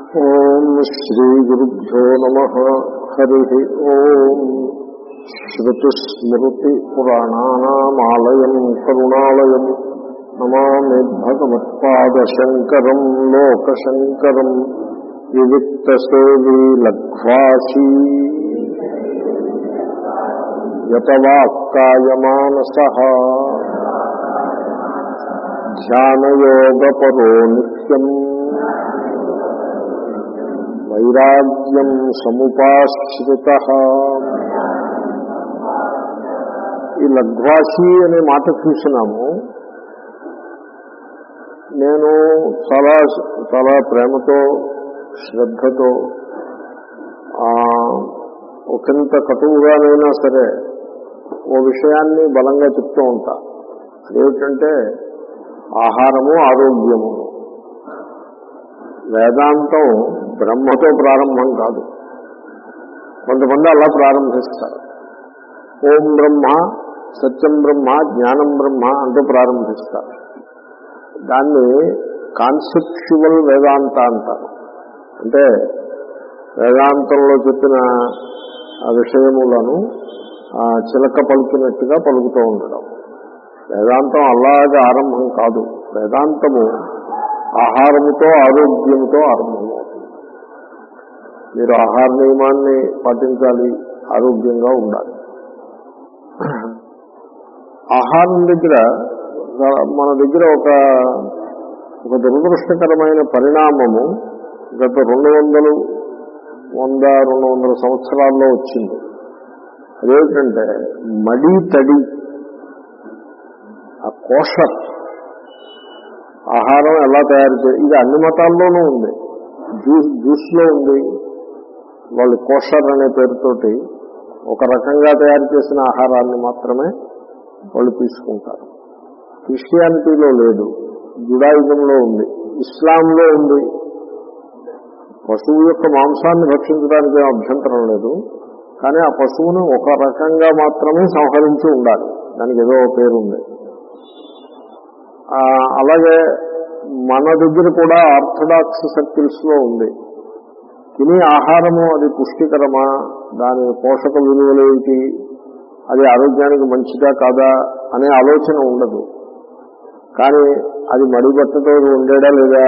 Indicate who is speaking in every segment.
Speaker 1: ఓం శ్రీ గురుభ్యో నమ హరి ఓం శ్రుతిస్మృతి పురాణానామాలయం కరుణాలయం నమామి భగవత్పాదశంకరం లోకశంకరం వివిక్తసేవీ లఘ్వాసీ యతవాక్కాయమానస ధ్యానయోగపరో నిత్యం వైరాగ్యం సముపాశ్రిత ఈ లఘ్వాసి అనే మాట చూసినాము నేను చాలా చాలా ప్రేమతో శ్రద్ధతో ఒకంత కటువుగానైనా సరే ఓ విషయాన్ని బలంగా చెప్తూ ఉంటా అదేమిటంటే ఆహారము ఆరోగ్యము వేదాంతం బ్రహ్మతో ప్రారంభం కాదు కొంతమంది అలా ప్రారంభిస్తారు ఓం బ్రహ్మ సత్యం బ్రహ్మ జ్ఞానం బ్రహ్మ అంటూ ప్రారంభిస్తారు దాన్ని కాన్సెప్చువల్ వేదాంత అంటారు అంటే వేదాంతంలో చెప్పిన ఆ విషయములను చిలక పలికినట్టుగా పలుకుతూ ఉండడం వేదాంతం అలాగే ఆరంభం కాదు వేదాంతము ఆహారముతో ఆరోగ్యంతో ఆరంభమవుతుంది మీరు ఆహార నియమాన్ని పాటించాలి ఆరోగ్యంగా ఉండాలి ఆహారం దగ్గర మన దగ్గర ఒక ఒక దురదృష్టకరమైన పరిణామము గత రెండు వందలు వంద రెండు వందల సంవత్సరాల్లో వచ్చింది అదేమిటంటే మడి తడి ఆ కోషర్ ఆహారం ఎలా తయారు చే ఇది అన్ని మతాల్లోనూ ఉంది జ్యూస్ జ్యూస్లో ఉంది వాళ్ళు కోషర్ అనే పేరుతోటి ఒక రకంగా తయారు చేసిన ఆహారాన్ని మాత్రమే వాళ్ళు తీసుకుంటారు క్రిస్టియానిటీలో లేదు జుడాయిజంలో ఉంది ఇస్లాంలో ఉంది పశువు యొక్క మాంసాన్ని భక్షించడానికి ఏం అభ్యంతరం లేదు కానీ ఆ పశువును ఒక రకంగా మాత్రమే సంహరించి ఉండాలి దానికి ఏదో పేరు ఉంది అలాగే మన దగ్గర కూడా ఆర్థడాక్స్ సర్కిల్స్ లో ఉంది తినే ఆహారము అది పుష్టికరమా దాని పోషక విలువలు ఏంటి అది ఆరోగ్యానికి మంచిదా కాదా అనే ఆలోచన ఉండదు కానీ అది మడిబట్టతో ఉండేడా లేదా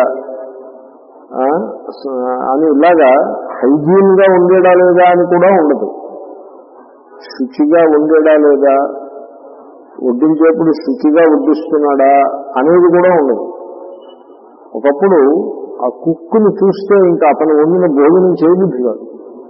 Speaker 1: అని ఇలాగా హైజీన్ గా ఉండేడా లేదా అని కూడా ఉండదు శుచిగా ఉండేడా లేదా వడ్డించేప్పుడు శుచిగా వడ్డిస్తున్నాడా అనేది కూడా ఉండదు ఒకప్పుడు ఆ కుక్కుని చూస్తే ఇంకా అతను వండిన భోజనం చేయబుద్ధి కాదు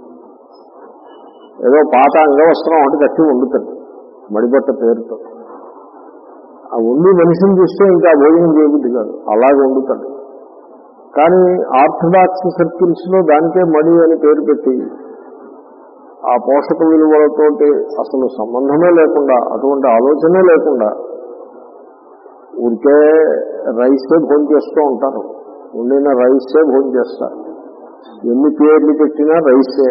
Speaker 1: ఏదో పాత అంగవస్త్రం ఒకటి కట్టి వండుతాడు మడిబట్ట పేరుతో ఆ వండి మనిషిని చూస్తే ఇంకా భోజనం చేయబుద్ధి కాదు అలాగే వండుతాడు కానీ ఆర్థడాక్స్ సర్కిల్స్ లో దానికే మడి అని పేరు పెట్టి ఆ పోషక విలువలతోటి అసలు సంబంధమే లేకుండా అటువంటి ఆలోచనే లేకుండా ఊరికే రైసే భోజనం చేస్తూ ఉంటారు వండిన రైసే భోజనం చేస్తారు ఎన్ని పేర్లు పెట్టినా రైసే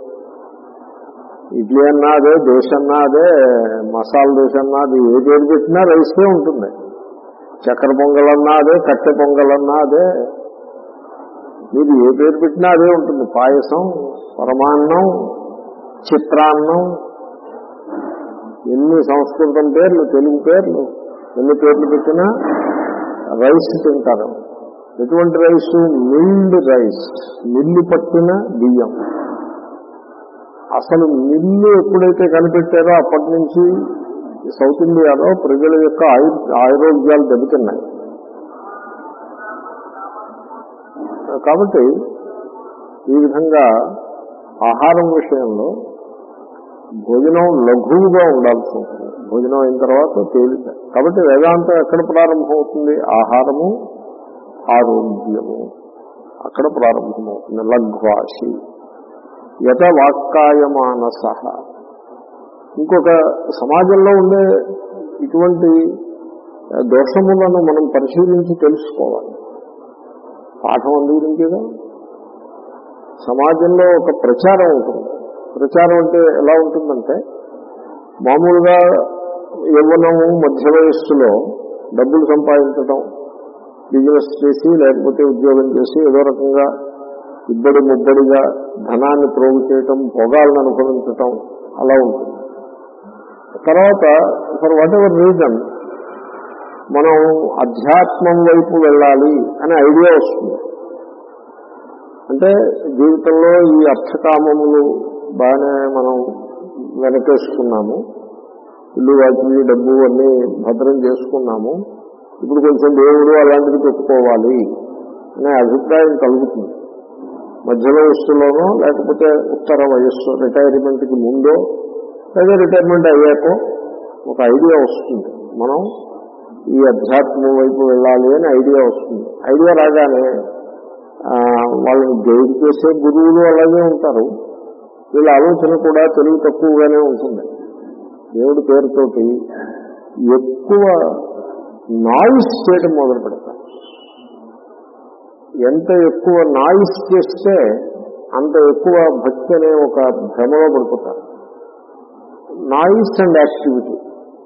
Speaker 1: ఇడ్లీ అన్నా అదే దోశ అన్నా అదే మసాలా దోశ అన్నా అది ఏ పేరు పెట్టినా రైసే ఉంటుంది చక్కెర పొంగల్ అన్నా అదే కట్టె పొంగల్ అన్నా అదే మీరు ఏ పేరు పెట్టినా అదే ఉంటుంది పాయసం పరమాన్నం చిత్రాన్నం ఎన్ని సంస్కృతం పేర్లు తెలుగు పేర్లు ఎన్ని పేర్లు పెట్టినా రైస్ తింటారు ఎటువంటి రైస్ మిల్డ్ రైస్ మిల్లు పట్టిన బియ్యం అసలు మిల్లు ఎప్పుడైతే కనిపెట్టారో అప్పటి నుంచి సౌత్ ఇండియాలో ప్రజల యొక్క ఆయు ఆరోగ్యాలు దెబ్బతిన్నాయి కాబట్టి ఈ విధంగా ఆహారం విషయంలో భోజనం లఘువుగా ఉండాల్సి ఉంటుంది భోజనం అయిన తర్వాత తేలిక కాబట్టి వేదాంతం ఎక్కడ ప్రారంభమవుతుంది ఆహారము ఆరోగ్యము అక్కడ ప్రారంభమవుతుంది లఘ్వాసి యత వాక్కాయమానస ఇంకొక సమాజంలో ఉండే ఇటువంటి దోషములను మనం పరిశీలించి తెలుసుకోవాలి పాఠం అందుగురించేగా సమాజంలో ఒక ప్రచారం ఉంటుంది ప్రచారం అంటే ఎలా ఉంటుందంటే మామూలుగా యవ్వనము మధ్య వయస్సులో డబ్బులు సంపాదించడం బిజినెస్ చేసి లేకపోతే ఉద్యోగం చేసి ఏదో రకంగా ఇబ్బడి ముబ్బడిగా ధనాన్ని ప్రోగు చేయటం భోగాలను అనుభవించటం అలా ఉంటుంది తర్వాత ఫర్ వాట్ ఎవర్ రీజన్ మనం అధ్యాత్మం వైపు వెళ్ళాలి అనే ఐడియా వస్తుంది అంటే జీవితంలో ఈ అర్థకామములు బాగానే మనం వెనకేసుకున్నాము ఇల్లు వాకిలి డబ్బు అన్నీ భద్రం చేసుకున్నాము ఇప్పుడు కొంచెం దేవుడు అలాంటివి పెట్టుకోవాలి అనే అభిప్రాయం కలుగుతుంది మధ్యలో వయస్సులోనో లేకపోతే ఉత్తర వయస్సు రిటైర్మెంట్కి ముందో లేదా రిటైర్మెంట్ అయ్యాకో ఒక ఐడియా వస్తుంది మనం ఈ అధ్యాత్మం వైపు వెళ్ళాలి అని ఐడియా వస్తుంది ఐడియా రాగానే ఆ, వాళ్ళని గైడ్ చేసే గురువులు అలాగే ఉంటారు వీళ్ళ ఆలోచన కూడా తెలివి తక్కువగానే ఉంటుంది దేవుడి పేరుతోటి ఎక్కువ నాయిస్ చేయడం మొదలు పెడతారు ఎంత ఎక్కువ నాయిస్ చేస్తే అంత ఎక్కువ భక్తి అనే ఒక భ్రమలో పడిపోతారు నాయిస్ అండ్ యాక్టివిటీ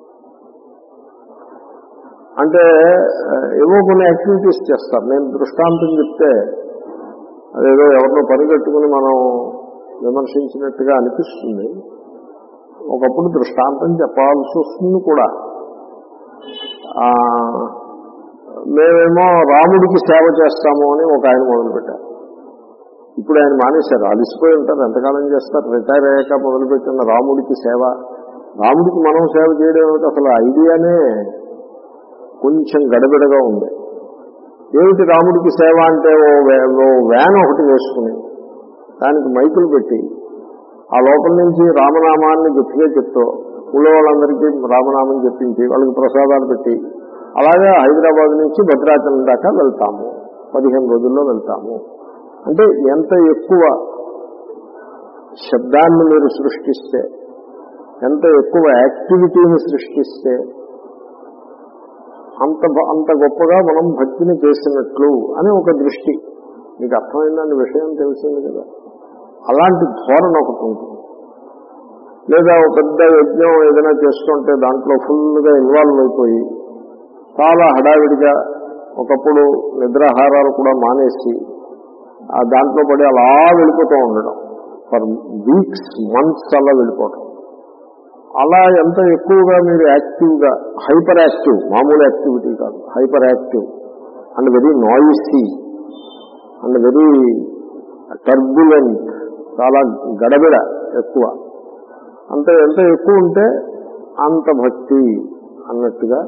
Speaker 1: అంటే ఆ, ఏవో కొన్ని యాక్టివిటీస్ చేస్తారు నేను దృష్టాంతం చెప్తే అదేదో ఎవరినో పరిగెట్టుకుని మనం విమర్శించినట్టుగా అనిపిస్తుంది ఒకప్పుడు దృష్టాంతం చెప్పాల్సి వస్తుంది కూడా ఆ, మేమేమో రాముడికి సేవ చేస్తాము అని ఒక ఆయన మొదలుపెట్టారు ఇప్పుడు ఆయన మానేశారు అలసిపోయి ఉంటారు ఎంతకాలం చేస్తారు రిటైర్ అయ్యాక మొదలుపెట్టిన రాముడికి సేవ రాముడికి మనం సేవ చేయడం ఏమిటి అసలు ఐడియానే కొంచెం గడబిడగా ఉంది ఏమిటి రాముడికి సేవ అంటే ఓ వే- ఓ వ్యాన్ ఒకటి వేసుకుని దానికి మైకులు పెట్టి ఆ లోపల నుంచి రామనామాన్ని గట్టిగా చెప్తూ ఊళ్ళో వాళ్ళందరికీ రామనామం చెప్పించి వాళ్ళకి ప్రసాదాలు పెట్టి అలాగే హైదరాబాద్ నుంచి భద్రాచలం దాకా వెళ్తాము పదిహేను రోజుల్లో వెళ్తాము అంటే ఎంత ఎక్కువ శబ్దాన్ని మీరు సృష్టిస్తే ఎంత ఎక్కువ యాక్టివిటీని సృష్టిస్తే అంత బ- అంత గొప్పగా మనం భక్తిని చేసినట్లు అని ఒక దృష్టి మీకు అర్థమైందని విషయం తెలిసింది కదా అలాంటి ధోరణ ఒకటి ఉంటుంది లేదా ఒక పెద్ద యజ్ఞం ఏదైనా చేస్తుంటే దాంట్లో ఫుల్గా ఇన్వాల్వ్ అయిపోయి చాలా హడావిడిగా ఒకప్పుడు నిద్రాహారాలు కూడా మానేసి ఆ దాంట్లో పడి అలా వెళ్ళిపోతూ ఉండడం ఫర్ వీక్స్ మంత్స్ అలా వెళ్ళిపోవడం అలా ఎంత ఎక్కువగా మీరు యాక్టివ్గా హైపర్ యాక్టివ్ మామూలు యాక్టివిటీ కాదు hyper active and very noisy and very turbulent చాలా గడబిడ ఎక్కువ అంత ఎంత ఎక్కువ ఉంటే అంత భక్తి అన్నట్టుగా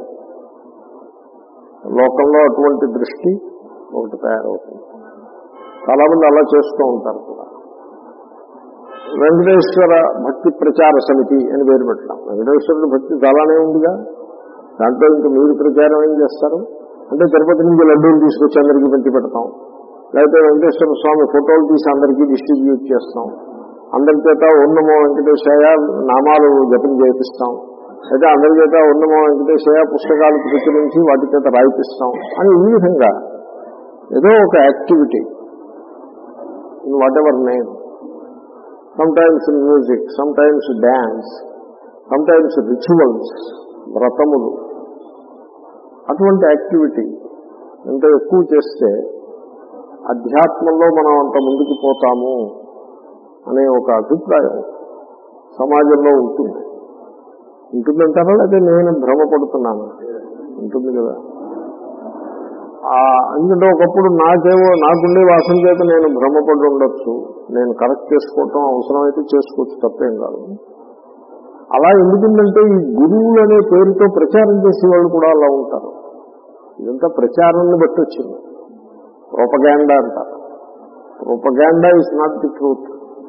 Speaker 1: లోకంలో అటువంటి దృష్టి ఒకటి తయారవుతుంది చాలా మంది అలా చేస్తూ ఉంటారు కూడా వెంకటేశ్వర భక్తి ప్రచార సమితి అని పేరు పెట్టాం వెంకటేశ్వరుడు భక్తి చాలానే ఉందిగా దాంట్లో ఇంకా మీరు ప్రచారం ఏం చేస్తారు అంటే తిరుపతి నుంచి లడ్డూలు తీసుకొచ్చి అందరికీ పంచి పెడతాం లేకపోతే వెంకటేశ్వర స్వామి ఫోటోలు తీసి అందరికీ డిస్ట్రిబ్యూట్ చేస్తాం అందరి చేత ఉన్నమో వెంకటేశయ్య నామాలు జపం చేపిస్తాం అయితే అందరి చేత ఉన్నమో వెంకటేశయ్య పుస్తకాలు ప్రచురించి వాటి చేత రాయిపిస్తాం అని ఈ విధంగా ఏదో ఒక activity in whatever name sometimes music sometimes dance sometimes rituals వ్రతములు అటువంటి యాక్టివిటీ ఎంత ఎక్కువ చేస్తే అధ్యాత్మంలో మనం అంత ముందుకు పోతాము అనే ఒక అభిప్రాయం సమాజంలో ఉంటుంది ఉంటుందంటారా లేదా నేను భ్రమపడుతున్నాను ఉంటుంది కదా ఆ, ఎందుకంటే ఒకప్పుడు నాకేవో నాకుండే వాసన చేత నేను భ్రమపడి ఉండొచ్చు నేను కరెక్ట్ చేసుకోవటం అవసరమైతే చేసుకోవచ్చు తప్పేం కాదు అలా ఎందుకుందంటే ఈ గురువులు అనే పేరుతో ప్రచారం చేసే వాళ్ళు కూడా అలా ఉంటారు ఇదంతా ప్రచారాన్ని బట్టి వచ్చింది రూపగాండా అంటారు propaganda is not the truth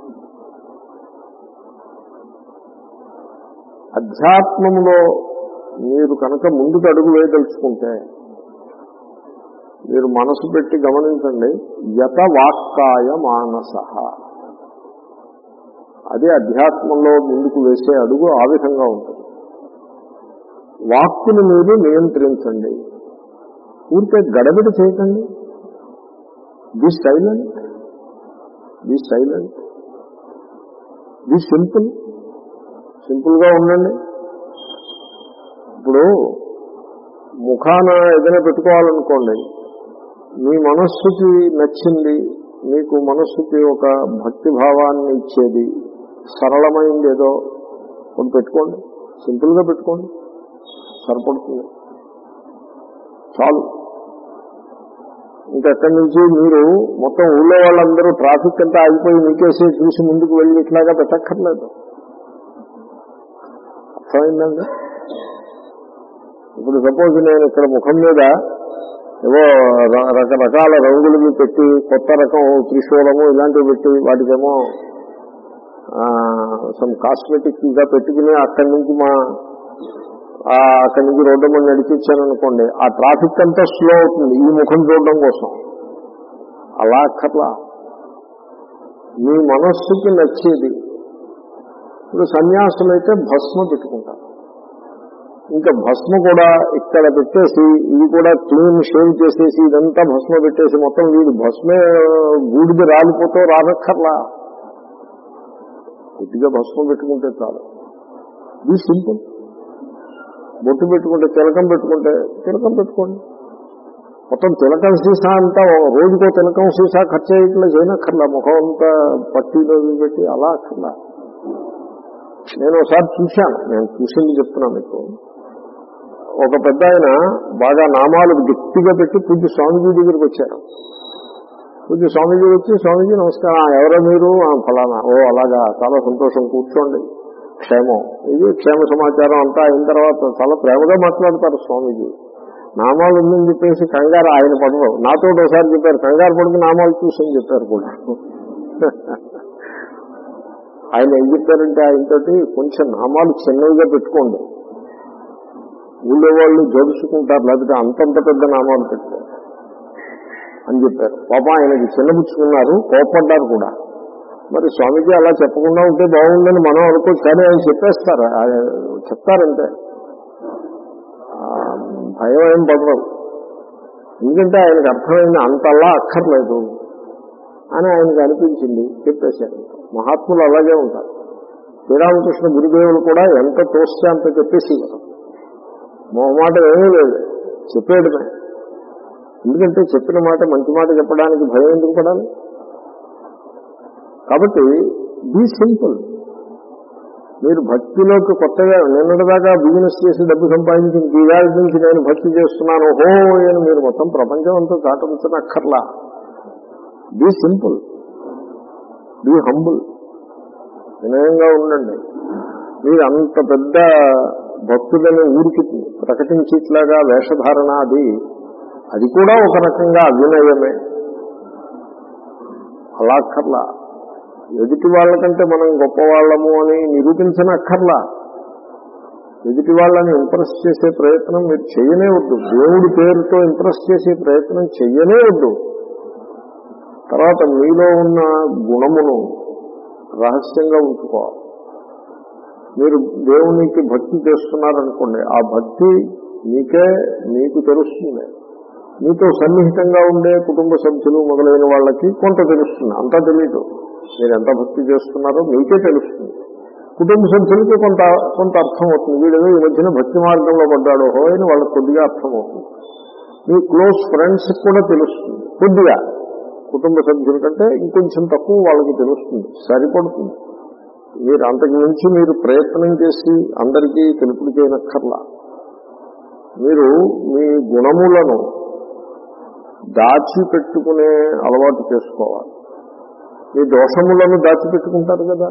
Speaker 1: అధ్యాత్మంలో మీరు కనుక ముందుకు అడుగు వేయదలుచుకుంటే మీరు మనసు పెట్టి గమనించండి యత వాక్కాయ మానస అది అధ్యాత్మంలో ముందుకు వేసే అడుగు ఆ విధంగా ఉంటుంది వాక్కుని మీరు నియంత్రించండి ఊరికే గడబిడ చేయకండి be silent be silent be simple simple గా ఉండండి ఇప్పుడు ముఖాన ఏదైనా పెట్టుకోవాలనుకోండి మీ మనస్సుకి నచ్చింది మీకు మనస్సుకి ఒక భక్తి భావాన్ని ఇచ్చేది సరళమైంది ఏదో ఒకటి పెట్టుకోండి సింపుల్గా పెట్టుకోండి సరిపడుతుంది చాలు ఇంకెక్కడి నుంచి మీరు మొత్తం ఊళ్ళో వాళ్ళందరూ ట్రాఫిక్ అంతా ఆగిపోయి మీకేసి చూసి ముందుకు వెళ్ళి ఇట్లాగా పెట్టక్కర్లేదు అర్థమైందండి ఇప్పుడు సపోజ్ నేను ఇక్కడ ముఖం మీద ఏవో ర- రకరకాల రంగులు పెట్టి కొత్త రకం త్రిశూలము ఇలాంటివి పెట్టి వాటికేమో సమ్ కాస్మెటిక్ గా పెట్టుకుని అక్కడి నుంచి మా ఆ అక్కడి నుంచి రోడ్డు మీద నడిపించాను అనుకోండి ఆ ట్రాఫిక్ అంతా స్లో అవుతుంది ఈ ముఖం చూడడం కోసం అలా అక్కర్లా మీ మనస్సుకి నచ్చేది ఇప్పుడు సన్యాసులైతే భస్మ పెట్టుకుంటారు ఇంకా భస్మ కూడా ఇక్కడ పెట్టేసి ఇది కూడా క్లీన్ షేవ్ చేసేసి ఇదంతా భస్మ పెట్టేసి మొత్తం వీడు భస్మే గూడిది రాలిపోతూ రానక్కర్లా కొద్దిగా భస్మం పెట్టుకుంటే చాలు ఇది సింపుల్ బొట్టు పెట్టుకుంటే తిలకం పెట్టుకుంటే తిలకం పెట్టుకోండి మొత్తం తిలకం సీసా అంతా ఓ రోజుకో తిలకం సీసా ఖర్చు అయ్యేట్లా చేయనక్కర్లా ముఖం అంతా పట్టీలో పెట్టి అలా అక్కర్లా నేను ఒకసారి చూశాను నేను చూసింది చెప్తున్నాను మీకు ఒక పెద్ద ఆయన బాగా నామాలు గట్టిగా పెట్టి పూజ్య స్వామీజీ దగ్గరికి వచ్చారు పూజ్య స్వామీజీ వచ్చి స్వామీజీ నమస్కారం "ఆ, ఎవరో మీరు "ఆ, ఫలానా ఓ అలాగా చాలా సంతోషం కూర్చోండి క్షేమం ఇది క్షేమ సమాచారం అంతా అయిన తర్వాత చాలా ప్రేమగా మాట్లాడతారు స్వామీజీ నామాలు ఉందని చెప్పేసి కంగారు ఆయన పడరు నాతో ఒకసారి చెప్పారు కంగారు పడితే నామాలు చూసని చెప్పారు కూడా ఆయన ఏం చెప్పారంటే ఆయనతోటి కొంచెం నామాలు చిన్నవిగా పెట్టుకోండి ఊళ్ళో వాళ్ళు జడుచుకుంటారు లేకపోతే అంతంత పెద్ద నామాలు పెట్టుకోండి అని చెప్పారు పాప ఆయనకి చిన్నపుచ్చుకున్నారు కోపడ్డారు కూడా మరి స్వామీజీ అలా చెప్పకుండా ఉంటే బాగుందని మనం అనుకోవచ్చు కానీ ఆయన చెప్పేస్తారు ఆయన చెప్తారంటే ఆ, భయం ఏం పడరు ఎందుకంటే ఆయనకు అర్థమైంది అంతలా అక్కర్లేదు అని ఆయనకు అనిపించింది చెప్పేశారు మహాత్ములు అలాగే ఉంటారు శ్రీరామకృష్ణ గురుదేవులు కూడా ఎంత తోస్తే అంత చెప్పేసి మొహమాట ఏమీ లేదు చెప్పేయడమే ఎందుకంటే చెప్పిన మాట మంచి మాట చెప్పడానికి భయం ఎందుకు పడాలి కాబట్టి బీ సింపుల్ మీరు భక్తిలోకి కొత్తగా నిన్నటిదాకా బిజినెస్ చేసి డబ్బు సంపాదించి ఈ వేళ నుంచి నేను భక్తి చేస్తున్నాను హో అని మీరు మొత్తం ప్రపంచం అంతా చాటించనక్కర్లా బీ సింపుల్ బీ హంబుల్ వినయంగా ఉండండి మీరు అంత పెద్ద భక్తులని ఊరికి ప్రకటించేట్లాగా వేషధారణ అది అది కూడా ఒక రకంగా అవినయమే అలా అక్కర్లా ఎదుటి వాళ్ళకంటే మనం గొప్పవాళ్ళము అని నిరూపించనక్కర్లా ఎదుటి వాళ్ళని ఇంప్రెస్ చేసే ప్రయత్నం మీరు చేయనే వద్దు దేవుడి పేరుతో ఇంప్రెస్ చేసే ప్రయత్నం చెయ్యనే వద్దు తర్వాత మీలో ఉన్న గుణమును రహస్యంగా ఉంచుకోవాలి మీరు దేవునికి భక్తి చేస్తున్నారనుకోండి ఆ భక్తి మీకే మీకు తెలుస్తుంది మీతో సన్నిహితంగా ఉండే కుటుంబ సభ్యులు మొదలైన వాళ్ళకి కొంత తెలుస్తుంది అంతా తెలియదు మీరు ఎంత భక్తి చేస్తున్నారో మీకే తెలుస్తుంది కుటుంబ సభ్యులకి కొంత కొంత అర్థం అవుతుంది వీడేదో ఈ మధ్యన భక్తి మార్గంలో పడ్డాడో అని వాళ్ళకి కొద్దిగా అర్థం అవుతుంది మీ క్లోజ్ ఫ్రెండ్స్ కూడా తెలుస్తుంది కొద్దిగా కుటుంబ సభ్యుల కంటే ఇంకొంచెం తక్కువ వాళ్ళకి తెలుస్తుంది సరిపడుతుంది మీరు అంతకు మించి మీరు ప్రయత్నం చేసి అందరికీ తెలుపుడు చేయనక్కర్లా మీరు మీ గుణములను దాచిపెట్టుకునే అలవాటు చేసుకోవాలి మీ దోషములను దాచిపెట్టుకుంటారు కదా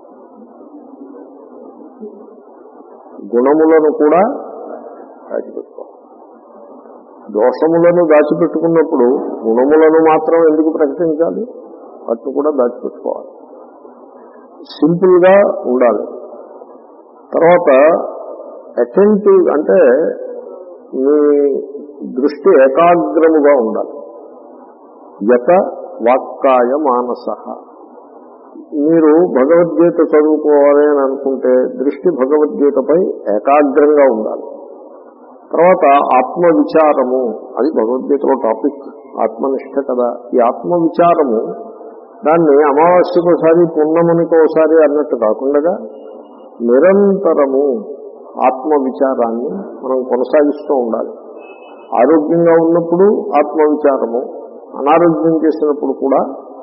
Speaker 1: గుణములను కూడా దాచిపెట్టుకోవాలి దోషములను దాచిపెట్టుకున్నప్పుడు గుణములను మాత్రం ఎందుకు ప్రకటించాలి వాటిని కూడా దాచిపెట్టుకోవాలి సింపుల్ గా ఉండాలి తర్వాత అటెంటివ్ అంటే మీ దృష్టి ఏకాగ్రముగా ఉండాలి యత వాక్కాయ మానస మీరు భగవద్గీత చదువుకోవాలి అని అనుకుంటే దృష్టి భగవద్గీతపై ఏకాగ్రంగా ఉండాలి తర్వాత ఆత్మ విచారము అది భగవద్గీతలో టాపిక్ ఆత్మనిష్ట కదా ఈ ఆత్మ విచారము దాన్ని అమావాస్యకు ఒకసారి పున్నమునికి ఒకసారి అన్నట్టు కాకుండా నిరంతరము ఆత్మ విచారాన్ని మనం కొనసాగిస్తూ ఉండాలి ఆరోగ్యంగా ఉన్నప్పుడు ఆత్మ విచారము అనారోగ్యం చేసినప్పుడు కూడా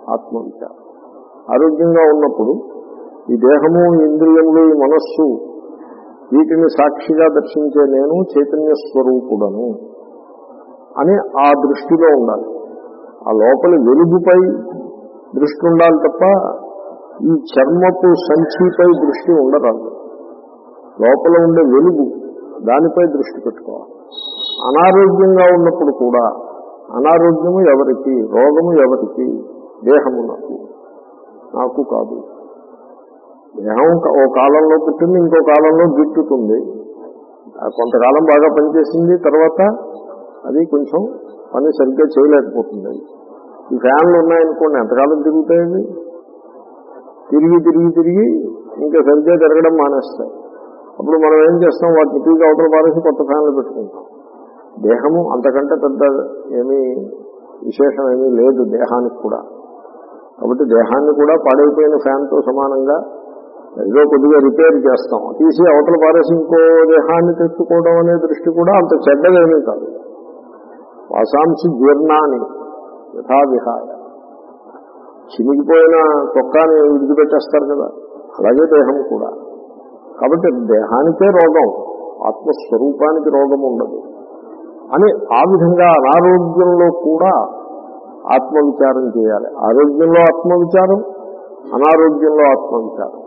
Speaker 1: ఆత్మవిచారం ఆరోగ్యంగా ఉన్నప్పుడు ఈ దేహము ఈ ఇంద్రియములు ఈ మనస్సు వీటిని సాక్షిగా దర్శించే నేను చైతన్య స్వరూపుడను అని ఆ దృష్టిలో ఉండాలి ఆ లోపలి వెలుగుపై దృష్టి ఉండాలి తప్ప ఈ చర్మపు సంచిపై దృష్టి ఉండరాదు లోపల ఉండే వెలుగు దానిపై దృష్టి పెట్టుకోవాలి అనారోగ్యంగా ఉన్నప్పుడు కూడా అనారోగ్యము ఎవరికి రోగము ఎవరికి దేహము నాకు నాకు కాదు దేహం ఓ కాలంలో పుట్టింది ఇంకో కాలంలో గిట్టుతుంది ఆ కొంతకాలం బాగా పనిచేసింది తర్వాత అది కొంచెం పని సరిగ్గా చేయలేకపోతుంది ఈ ఫ్యాన్లు ఉన్నాయనుకోండి ఎంతకాలం తిరుగుతాయండి తిరిగి తిరిగి తిరిగి ఇంకా సరిగ్గా తిరగడం మానేస్తాయి అప్పుడు మనం ఏం చేస్తాం వాటిని తిరిగి అవతల పారేసి కొత్త ఫ్యాన్లు పెట్టుకుంటాం దేహము అంతకంటే పెద్ద ఏమీ విశేషం ఏమీ లేదు దేహానికి కూడా కాబట్టి దేహాన్ని కూడా పాడైపోయిన ఫ్యాన్తో సమానంగా ఏదో కొద్దిగా రిపేర్ చేస్తాం తీసి అవతల పారేసి ఇంకో దేహాన్ని తెచ్చుకోవడం అనే దృష్టి కూడా అంత చెడ్డదేమీ కాదు వాసాంసి జీర్ణాన్ని యథావిహాయ చినిగిపోయిన చొక్కాని విడిచిపెట్టేస్తారు కదా అలాగే దేహం కూడా కాబట్టి దేహానికే రోగం ఆత్మస్వరూపానికి రోగం ఉండదు అని ఆ విధంగా అనారోగ్యంలో కూడా ఆత్మవిచారం చేయాలి ఆరోగ్యంలో ఆత్మవిచారం అనారోగ్యంలో ఆత్మవిచారం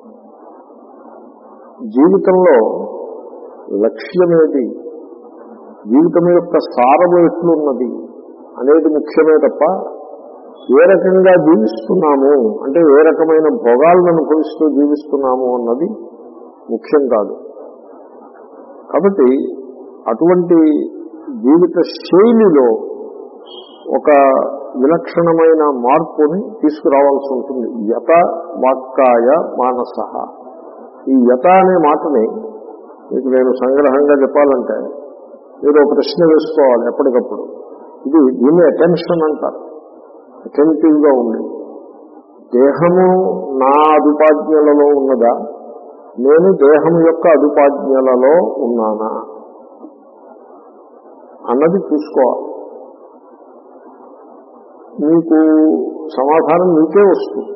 Speaker 1: జీవితంలో లక్ష్యమేది జీవితం యొక్క సారము ఎట్లున్నది అనేది ముఖ్యమే తప్ప ఏ రకంగా జీవిస్తున్నాము అంటే ఏ రకమైన భోగాలను అనుభవిస్తూ జీవిస్తున్నాము అన్నది ముఖ్యం కాదు కాబట్టి అటువంటి జీవిత శైలిలో ఒక విలక్షణమైన మార్పుని తీసుకురావాల్సి ఉంటుంది యత వాక్కాయ మానస ఈ యత అనే మాటని మీకు నేను సంగ్రహంగా చెప్పాలంటే మీరు ఒక ప్రశ్న వేసుకోవాలి ఎప్పటికప్పుడు ఇది దీన్ని అటెన్షన్ అంటారు అటెంటివ్ గా ఉంది దేహము నా అదుపాజ్ఞలలో ఉన్నదా నేను దేహం యొక్క అదుపాజ్ఞలలో ఉన్నానా అన్నది చూసుకోవాలి మీకు సమాధానం మీకే వస్తుంది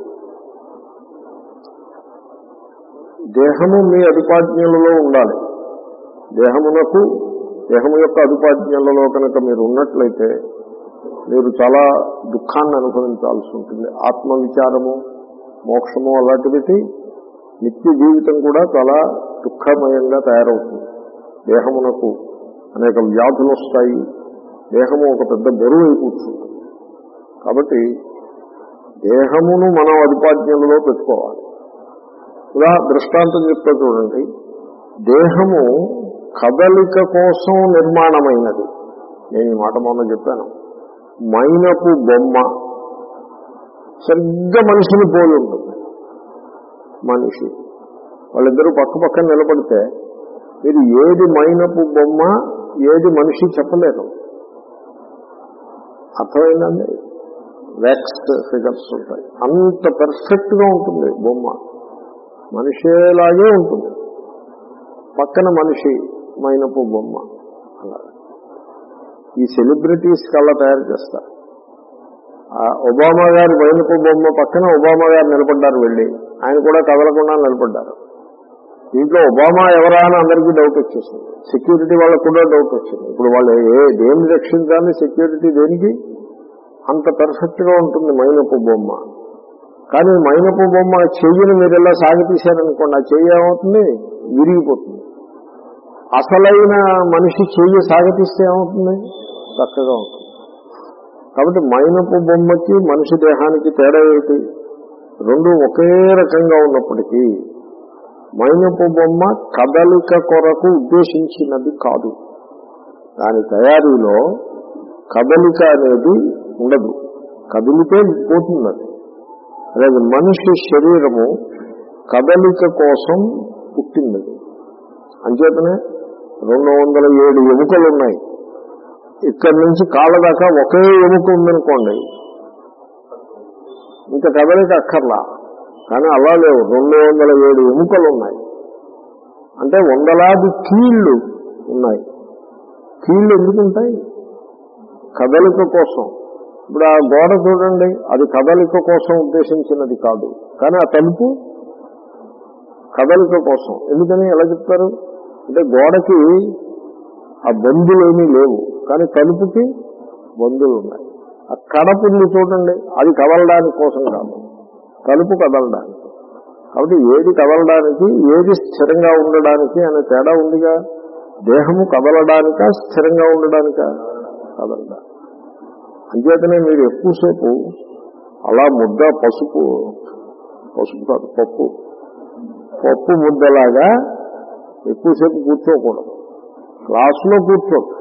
Speaker 1: దేహము మీ అదుపాజ్ఞలలో ఉండాలి దేహమునకు దేహము యొక్క అదుపాజ్ఞలలో కనుక మీరు ఉన్నట్లయితే మీరు చాలా దుఃఖాన్ని అనుభవించాల్సి ఉంటుంది ఆత్మవిచారము మోక్షము అలాంటివి నిత్య జీవితం కూడా చాలా దుఃఖమయంగా తయారవుతుంది దేహమునకు అనేక వ్యాధులు వస్తాయి దేహము ఒక పెద్ద బరువు అయి కూర్చుంటుంది కాబట్టి దేహమును మనం అధిపాజ్ఞంలో పెట్టుకోవాలి ఇలా దృష్టాంతం చెప్తా చూడండి దేహము కదలిక కోసం నిర్మాణమైనది నేను ఈ మాట మొన్న చెప్పాను మైనపు బొమ్మ సరిగ్గా మనిషిని పోలి ఉంటుంది మనిషి వాళ్ళిద్దరూ పక్క పక్కన నిలబడితే మీరు ఏది మైనపు బొమ్మ ఏది మనిషి చెప్పలేరు అర్థమైందండి వ్యాక్స్ ఫిగర్స్ ఉంటాయి అంత పెర్ఫెక్ట్ గా ఉంటుంది బొమ్మ మనిషేలాగే ఉంటుంది పక్కన మనిషి మైనపు బొమ్మ అలా ఈ సెలబ్రిటీస్ కల్లా తయారు చేస్తారు ఆ ఒబామా గారి మైనపు బొమ్మ పక్కన ఒబామా గారు నిలబడ్డారు వెళ్ళి ఆయన కూడా కదలకుండా నిలబడ్డారు దీంట్లో ఒబామా ఎవరా అని అందరికీ డౌట్ వచ్చేసింది సెక్యూరిటీ వాళ్ళకు కూడా డౌట్ వచ్చింది ఇప్పుడు వాళ్ళు ఏ దేన్ని రక్షించాలి సెక్యూరిటీ దేనికి అంత పర్ఫెక్ట్ గా ఉంటుంది మైనపు బొమ్మ కానీ మైనపు బొమ్మ చెయ్యిని మీరు ఎలా సాగతీశారనుకోండి ఆ చెయ్యి ఏమవుతుంది విరిగిపోతుంది అసలైన మనిషి చెయ్యి సాగతీస్తే ఏమవుతుంది చక్కగా ఉంటుంది కాబట్టి మైనపు బొమ్మకి మనిషి దేహానికి తేడా ఏమిటి రెండు ఒకే రకంగా ఉన్నప్పటికీ మైనపు బొమ్మ కదలిక కొరకు ఉద్దేశించినది కాదు దాని తయారీలో కదలిక అనేది ఉండదు కదిలితే పోతుంది అది అలాగే మనిషి శరీరము కదలిక కోసం పుట్టింది అంచేతనే రెండు వందల ఏడు ఎముకలు ఉన్నాయి ఇక్కడి నుంచి కాళ్ళ దాకా ఒకే ఎముక ఉందనుకోండి ఇంకా కదలిక అక్కర్లా కానీ అలా లేవు రెండు వందల ఏడు ఎముకలు ఉన్నాయి అంటే వందలాది కీళ్లు ఉన్నాయి కీళ్లు ఎందుకు ఉంటాయి కదలిక కోసం ఇప్పుడు ఆ గోడ చూడండి అది కదలిక కోసం ఉద్దేశించినది కాదు కానీ ఆ తలుపు కదలిక కోసం ఎందుకని ఎలా చెప్తారు అంటే గోడకి ఆ బందులు ఏమీ లేవు కానీ తలుపుకి బందులు ఉన్నాయి ఆ కడప ఉంది చూడండి అది కదలడానికి కోసం కాదు తలుపు కదలడానికి కాబట్టి ఏది కదలడానికి ఏది స్థిరంగా ఉండడానికి అనే తేడా ఉందిగా దేహము కదలడానిక స్థిరంగా ఉండడానిక కదలడానికి అంచేతనే మీరు ఎక్కువసేపు అలా ముద్ద పసుపు పసుపు కాదు పప్పు పప్పు ముద్దలాగా ఎక్కువసేపు కూర్చోకూడదు క్లాసులో కూర్చోదు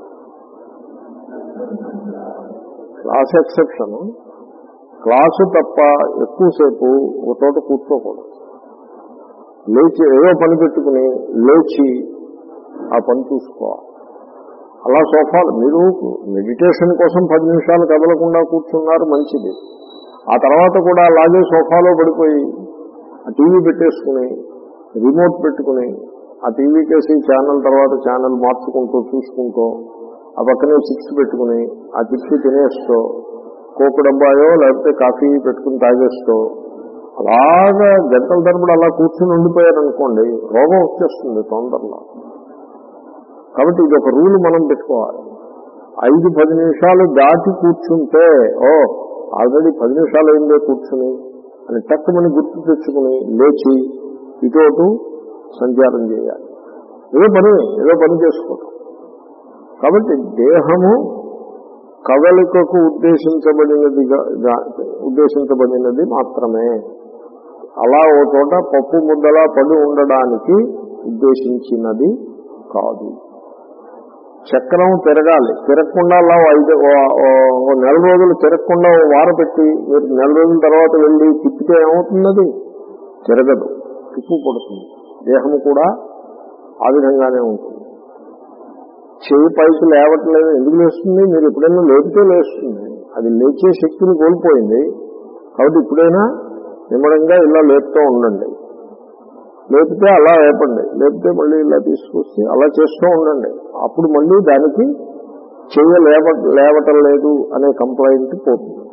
Speaker 1: క్లాస్ ఎక్సెప్షన్ క్లాసు తప్ప ఎక్కువసేపు ఒక చోట కూర్చోకూడదు లేచి ఏదో పని పెట్టుకుని లేచి ఆ పని చూసుకోవాలి అలా సోఫాలు మీరు మెడిటేషన్ కోసం పది నిమిషాలు కదలకుండా కూర్చున్నారు మంచిది ఆ తర్వాత కూడా అలాగే సోఫాలో పడిపోయి ఆ టీవీ పెట్టేసుకుని రిమోట్ పెట్టుకుని ఆ టీవీ కేసి ఛానల్ తర్వాత ఛానల్ మార్చుకుంటూ చూసుకుంటూ ఆ పక్కనే చిప్స్ పెట్టుకుని ఆ చిప్స్ తినేస్తూ కోకు డబ్బాయో లేకపోతే కాఫీ పెట్టుకుని తాగేస్తూ అలాగా గంటల తరబడి అలా కూర్చుని ఉండిపోయారనుకోండి రోగం వచ్చేస్తుంది తొందరలో కాబట్టి ఇది ఒక రూల్ మనం పెట్టుకోవాలి ఐదు పది నిమిషాలు దాటి కూర్చుంటే ఓ ఆల్రెడీ పది నిమిషాలు అయిందే కూర్చుని అని టక్కుమని గుర్తు తెచ్చుకుని లేచి ఇటు సంచారం చేయాలి ఏదో పని ఏదో పని చేసుకోవటం కాబట్టి దేహము కదలికకు ఉద్దేశించబడినదిగా ఉద్దేశించబడినది మాత్రమే అలా ఓ చోట పప్పు ముద్దలా పడి ఉండడానికి ఉద్దేశించినది కాదు చక్రం తిరగాలి తిరగకుండా అలా ఐదు ఓ- ఓ- ఓ నెల రోజులు తిరగకుండా ఓ వార పెట్టి మీరు నెల రోజుల తర్వాత వెళ్ళి తిప్పితే ఏమవుతున్నది తిరగదు తిప్పు పడుతుంది దేహము కూడా ఆ విధంగానే ఉంటుంది చేయి పైకి లేవట్లేదు ఎందుకు లేస్తుంది మీరు ఎప్పుడైనా లేపితే లేస్తుంది అది లేచే శక్తిని కోల్పోయింది కాబట్టి ఇప్పుడైనా నిమ్మడంగా ఇలా లేపుతూ ఉండండి లేపితే అలా లేపండి లేపితే మళ్ళీ ఇలా తీసుకొచ్చి అలా చేస్తూ ఉండండి అప్పుడు మళ్ళీ దానికి చెయ్య లేవ లేవటం లేదు అనే కంప్లైంట్ పోతుంది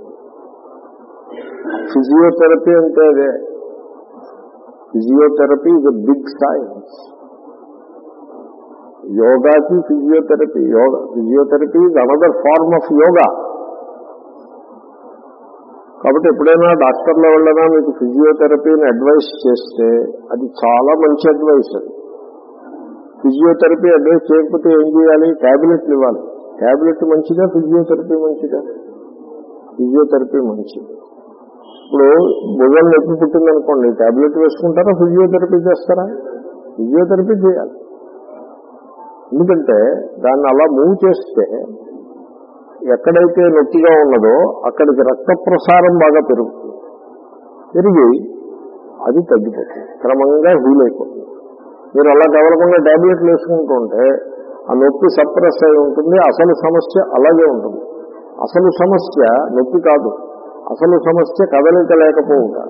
Speaker 1: ఫిజియోథెరపీ అంటే అదే ఫిజియోథెరపీ ఇస్ బిగ్ సైన్స్ యోగాకి physiotherapy yoga physiotherapy is another form of yoga కాబట్టి ఎప్పుడైనా డాక్టర్లో వెళ్ళినా మీకు ఫిజియోథెరపీని అడ్వైస్ చేస్తే అది చాలా మంచి అడ్వైస్ అది ఫిజియోథెరపీ అడ్వైస్ చేయకపోతే ఏం చేయాలి ట్యాబ్లెట్లు ఇవ్వాలి ట్యాబ్లెట్ మంచిదా ఫిజియోథెరపీ మంచిదా ఫిజియోథెరపీ మంచిది ఇప్పుడు భుజం నొప్పి పుట్టిందనుకోండి ట్యాబ్లెట్ వేసుకుంటారా ఫిజియోథెరపీ చేస్తారా ఫిజియోథెరపీ చేయాలి ఎందుకంటే దాన్ని అలా మూవ్ చేస్తే ఎక్కడైతే నొప్పిగా ఉన్నదో అక్కడికి రక్త ప్రసారం బాగా పెరుగుతుంది పెరిగి అది తగ్గిపోతుంది క్రమంగా హీల్ అయిపోతుంది మీరు అలా కదలకుండా టాబ్లెట్లు వేసుకుంటూ ఉంటే ఆ నొప్పి సప్రెస్ అయి ఉంటుంది అసలు సమస్య అలాగే ఉంటుంది అసలు సమస్య నొప్పి కాదు అసలు సమస్య కదలిక లేకపోవుట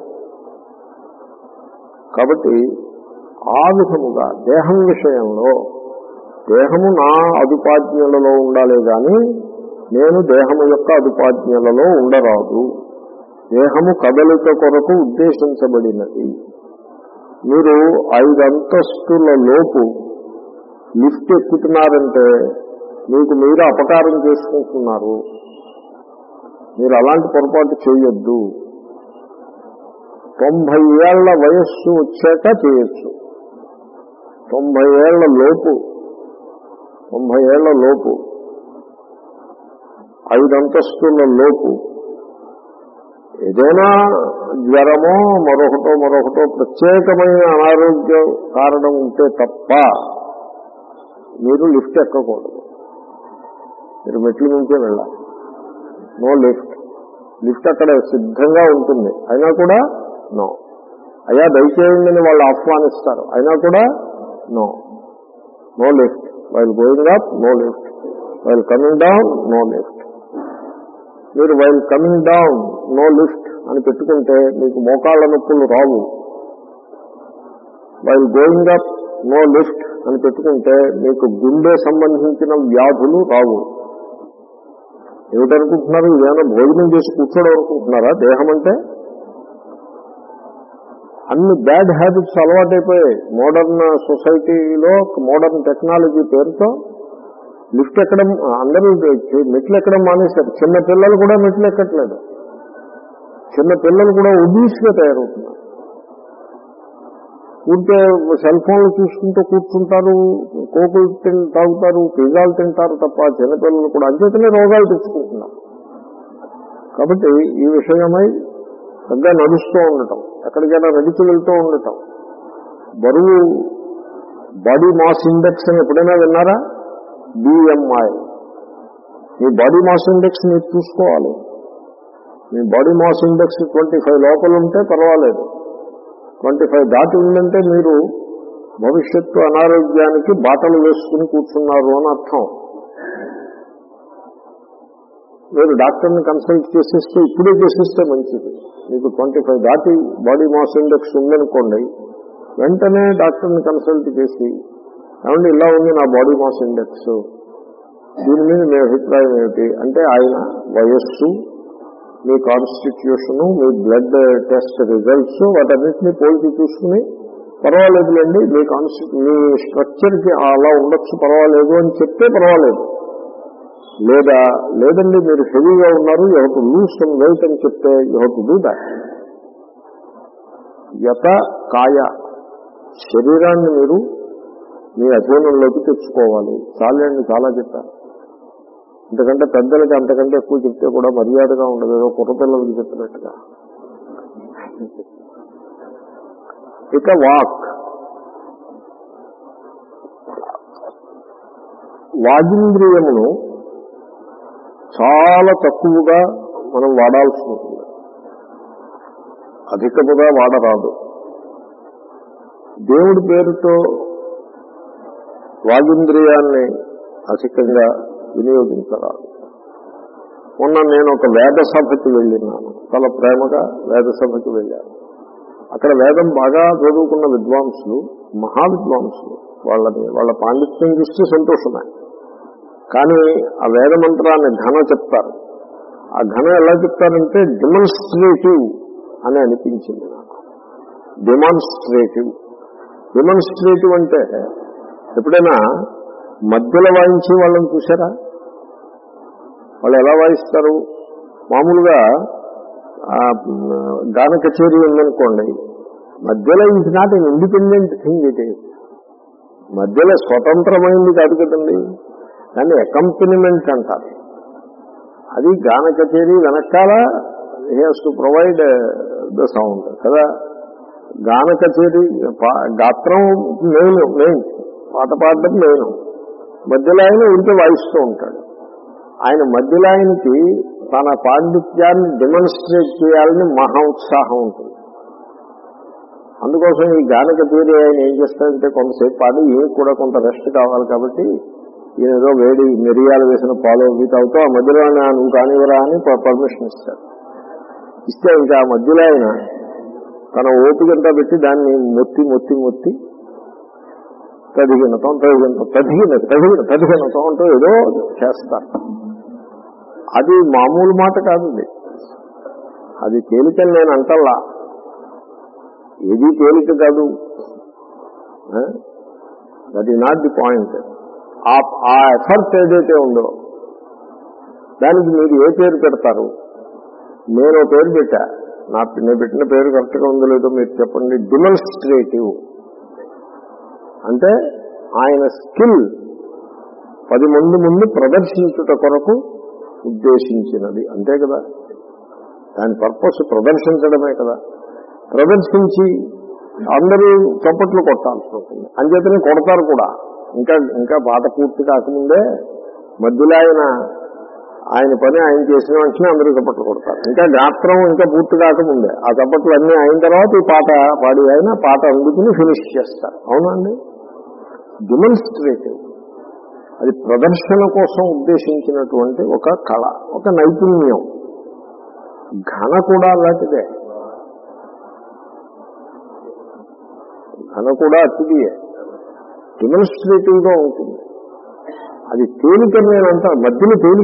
Speaker 1: కాబట్టి ఆ విధముగా దేహం విషయంలో దేహము నా అదుపాజ్ఞలలో ఉండాలి కానీ నేను దేహము యొక్క అదుపాజ్ఞలలో ఉండరాదు దేహము కదలిక కొరకు ఉద్దేశించబడినది మీరు ఐదు అంతస్తుల లోపు లిఫ్ట్ ఎక్కుతున్నారంటే మీకు మీరు అపకారం చేసుకుంటున్నారు మీరు అలాంటి పొరపాటు చేయొద్దు తొంభై ఏళ్ల వయస్సు వచ్చాక చేయొచ్చు తొంభై ఏళ్ల లోపు తొంభై ఏళ్ల లోపు ఐదు అంతస్తుల లోపు ఏదైనా జ్వరమో మరొకటో మరొకటో ప్రత్యేకమైన అనారోగ్య కారణం ఉంటే తప్ప మీరు లిఫ్ట్ ఎక్కకూడదు మీరు మెట్ల నుంచే వెళ్ళాలి నో లిఫ్ట్ లిఫ్ట్ అక్కడ సిద్ధంగా ఉంటుంది అయినా కూడా నో అయ్యా దయచేయండి వాళ్ళు ఆహ్వానిస్తారు అయినా కూడా no no lift while going up no lift while coming down no lift మీరు while coming down no lift అని పెట్టుకుంటే మీకు మోకాళ్ళ నొప్పులు రావు while going up no lift అని పెట్టుకుంటే మీకు గుండె సంబంధించిన వ్యాధులు రావు ఏమిటనుకుంటున్నారు ఇదేమైనా భోజనం చేసి కూర్చోడం అనుకుంటున్నారా దేహం అంటే అన్ని బ్యాడ్ హ్యాబిట్స్ అలవాటైపోయాయి మోడర్న్ సొసైటీలో మోడర్న్ టెక్నాలజీ పేరుతో లిఫ్ట్ ఎక్కడం అందరూ మెట్లు ఎక్కడం మానేశారు చిన్న పిల్లలు కూడా మెట్లు ఎక్కట్లేదు చిన్న పిల్లలు కూడా ఒబీస్ గా తయారవుతున్నారు ఉంటే సెల్ ఫోన్లు చూసుకుంటూ కూర్చుంటారు కోకులు తిన్ తాగుతారు పిజ్జాలు తింటారు తప్ప చిన్నపిల్లలు కూడా అంచేతనే రోగాలు తెచ్చుకుంటున్నారు కాబట్టి ఈ విషయమై పెద్ద నడుస్తూ ఉండటం ఎక్కడికైనా నడిచి వెళ్తూ ఉండటం బరువు బాడీ మాస్ ఇండెక్స్ అని ఎప్పుడైనా విన్నారా బిఎంఐ మీ బాడీ మాస్ ఇండెక్స్ మీరు చూసుకోవాలి మీ body mass index twenty five లోపల ఉంటే పర్వాలేదు ట్వంటీ ఫైవ్ దాటి ఉందంటే మీరు భవిష్యత్తు అనారోగ్యానికి బాటలు వేసుకుని కూర్చున్నారు అని అర్థం మీరు డాక్టర్ని కన్సల్ట్ చేసేస్తే ఇప్పుడే చేసేస్తే మంచిది మీకు ట్వంటీ ఫైవ్ దాటి బాడీ మాస్ ఇండెక్స్ ఉందనుకోండి వెంటనే డాక్టర్ని కన్సల్ట్ చేసి ఏమంటే ఇలా ఉంది నా బాడీ మాస్ ఇండెక్స్ దీని మీద మీ అభిప్రాయం ఏమిటి అంటే ఆయన వయస్సు మీ కాన్స్టిట్యూషను మీ బ్లడ్ టెస్ట్ రిజల్ట్స్ వాటన్నిటిని పోల్చి చూసుకుని పర్వాలేదులేండి మీ కాన్స్టి మీ స్ట్రక్చర్కి అలా ఉండొచ్చు పర్వాలేదు అని చెప్తే పర్వాలేదు లేదా లేదండి మీరు హెవీగా ఉన్నారు you have to lose some weight అని చెప్తే you have to do that యత కాయ శరీరాన్ని మీరు మీ అధీనంలోకి తెచ్చుకోవాలి చాలండి చాలా చెప్పారు ఎందుకంటే పెద్దలకి అంతకంటే ఎక్కువ చెప్తే కూడా మర్యాదగా ఉండదు ఏదో కుర్రపిల్లలకి చెప్పినట్టుగా ఇక వాక్ వాగింద్రియమును చాలా తక్కువగా మనం వాడాల్సి ఉంటుంది అధికముగా వాడరాదు దేవుడి పేరుతో వాగింద్రియాన్ని అధికంగా వినియోగించరాదు మొన్న నేను ఒక వేద సభకి వెళ్ళినాను చాలా ప్రేమగా వేద సభకి వెళ్ళాను అక్కడ వేదం బాగా చదువుకున్న విద్వాంసులు మహా విద్వాంసులు వాళ్ళని వాళ్ళ పాండిత్యం చూస్తే సంతోషమే కానీ ఆ వేద మంత్రాన్ని ఘన చెప్తారు ఆ ఘన ఎలా చెప్తారంటే డెమాన్స్ట్రేటివ్ అని అనిపించింది నాకు డెమాన్స్ట్రేటివ్ డెమాన్స్ట్రేటివ్ అంటే ఎప్పుడైనా మధ్యలో వాయించే వాళ్ళని చూసారా వాళ్ళు ఎలా వాయిస్తారు మామూలుగా ఆ, గాన కచేరీ ఉందనుకోండి మధ్యలో it not an independent thing it is మధ్యలో స్వతంత్రమైంది కాదు కదండి దాన్ని అకంపెనిమెంట్ అంటారు అది గాన కచేరీ వెనకాల has to provide the sound కదా గాన కచేరీ పా- గాత్రం మెయిన్ మెయిన్ పాట పాడడం మెయిన్ మధ్యలో ఆయన ఉంటే వాయిస్తూ ఉంటాడు ఆయన మధ్యలో ఆయనకి తన పాండిత్యాన్ని డెమాన్స్ట్రేట్ చేయాలని మహా ఉత్సాహం ఉంటుంది అందుకోసం ఈ గానక తీరి ఆయన ఏం చేస్తాడంటే కొంతసేపు పాడి ఈయనకి కూడా కొంత రెస్ట్ కావాలి కాబట్టి ఈయన ఏదో వేడి మిరియాలు వేసిన పాలు అవి తాగుతూ ఆ మధ్యలో ఆయన నువ్వు కానివరా అని పర్మిషన్ ఇస్తాడు ఇస్తే ఇంకా ఆ మధ్యలో ఆయన తన ఓపికంతా పెట్టి దాన్ని మొత్తి మొత్తి మొత్తి తదిగినతం తదిగిన తదిగిన తదిగిన తదిగినతం అంటూ ఏదో చేస్తారు అది మామూలు మాట కాదు అది అది తేలికని నేను అంటల్లా ఏది తేలిక కాదు that is not the point ఆ ఎఫర్ట్ ఏదైతే ఉందో దానికి మీరు ఏ పేరు పెడతారు నేను ఓ పేరు పెట్టా నా నేను పెట్టిన పేరు కరెక్ట్గా ఉందో లేదో మీరు చెప్పండి డిమాన్స్ట్రేటివ్ అంటే ఆయన స్కిల్ పది మంది ముందు ప్రదర్శించుట కొరకు ఉద్దేశించినది అంతే కదా దాని పర్పస్ ప్రదర్శించడమే కదా ప్రదర్శించి అందరూ చప్పట్లు కొట్టాల్సి ఉంటుంది అంచేతనే కొడతారు కూడా ఇంకా ఇంకా పాట పూర్తి కాకముందే మధ్యలో ఆయన ఆయన పని ఆయన చేసిన వెంటనే అందరూ చప్పట్లు కొడతారు ఇంకా గాత్రం ఇంకా పూర్తి కాకముందే ఆ చప్పట్లు అన్నీ అయిన తర్వాత ఈ పాట పాడి ఆయన పాట అందుకుని ఫినిష్ చేస్తారు అవునండి డెమోన్స్ట్రేటివ్ అది ప్రదర్శన కోసం ఉద్దేశించినటువంటి ఒక కళ ఒక నైపుణ్యం ఘన కూడా అలాంటిదే ఘన కూడా అతిథియే డెమోన్స్ట్రేటివ్ గా ఉంటుంది అది తేలిక నేను అంటాను మధ్యలో తేలిక